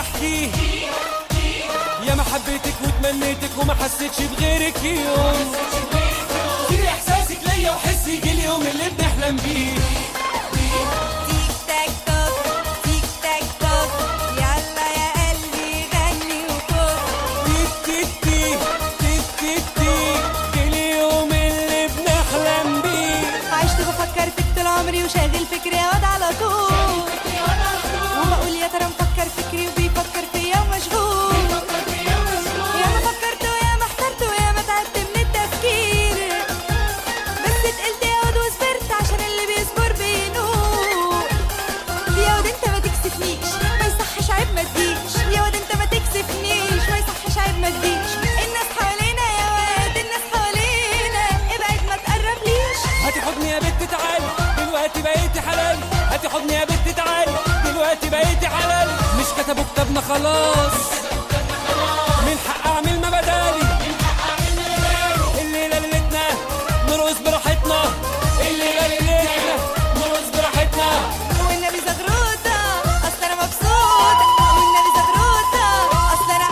احكيه يا ما حبيتك وتمنيتك وما حسيتش بغيرك يوم في احساسك ليا وحسي يجي اليوم اللي بنحلم بيه تيك تاك توك تيك تاك توك يلا يا قلبي غني وفوق تيك تيك تيك تيك تيك تيك اليوم اللي بنحلم بيه عشت بفكر فيك طول عمري وشاغل فكري يا واد على طول وبقول يا ترى مفكر فكري وبيفكر فيا ومشغول يا ما فكرت ويا ما احترت ويا ما تعبت من التفكير بس اتقلت يا واد وصبرت عشان اللي بيصبر بينول يا واد انت ما تكسفنيش ما يصحش عيب ما تجيش يا واد انت ما تكسفنيش ما يصحش عيب ما تجيش الناس حوالينا يا واد الناس حوالينا ابعد ما تقربليش هاتي حضني يا بنت تعالي دلوقتي بقيتي حلال هاتي حضني يا بنت تعالي دلوقتي بقيتي حلال مش كتبوا كتابنا خلاص من حق اعمل ما بدالي الليله ليلتنا نرقص براحتنا الليله ليلتنا نرقص براحتنا والنبي زغروطة أصل أنا مبسوطة والنبي زغروطة أصل أنا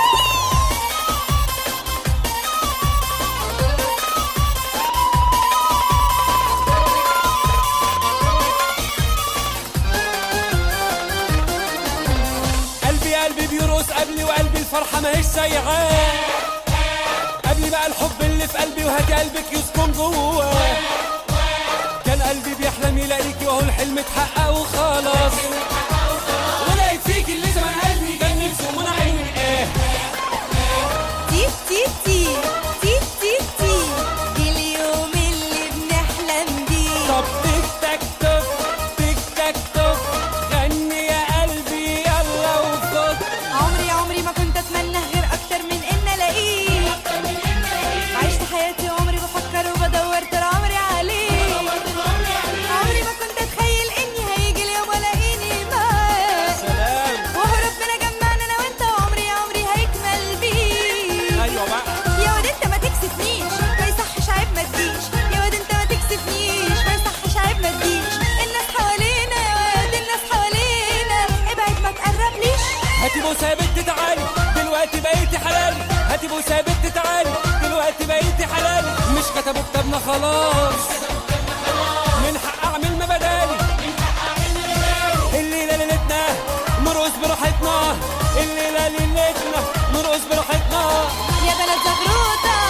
قلبي قلبي بيرقص قبلي وقلبي الفرحة ماهيش سايعاه قبلي بقى الحب اللي في قلبي وهاتي قلبك يسكن جواه كان قلبي بيحلم يلاقيكي وهو الحلم اتحقق وخلاص ولقيت فيكي اللي زمان قلبي كان نفسه من عيني ايه تي تي تي تي تي تي اليوم اللي بنحلم بيه طب تيك تاك توك تيك تاك توك غني يا قلبي يلا وفوق عمري عمري ما كنت أتمنى غير أكتر من إن ألاقيه عشت حياتي عمري بفكر وبدور طول عمري عليه عمري ما كنت أتخيل إني هيجي اليوم وألاقيني معاه سلام وهو ربنا جمعنا انا وانت وعمري عمري هيكمل بيه ايوه بقى يا واد انت ما تكسفنيش ما يصحش عيب ما تجيش يا واد انت ما تكسفنيش ما يصحش عيب ما تجيش الناس حوالينا يا واد الناس حوالينا ابعد ما تقربليش هاتي بوسه يا بنت تعالي دلوقتي بقيتي حلالي هاتي بوسه يا بنت تعالي دلوقتي بقيتي حلالي مش كتبوا كتابنا خلاص من حق اعمل ما بدالي الليله ليلتنا نرقص براحتنا الليله ليلتنا نرقص براحتنا يا بلد زغروطة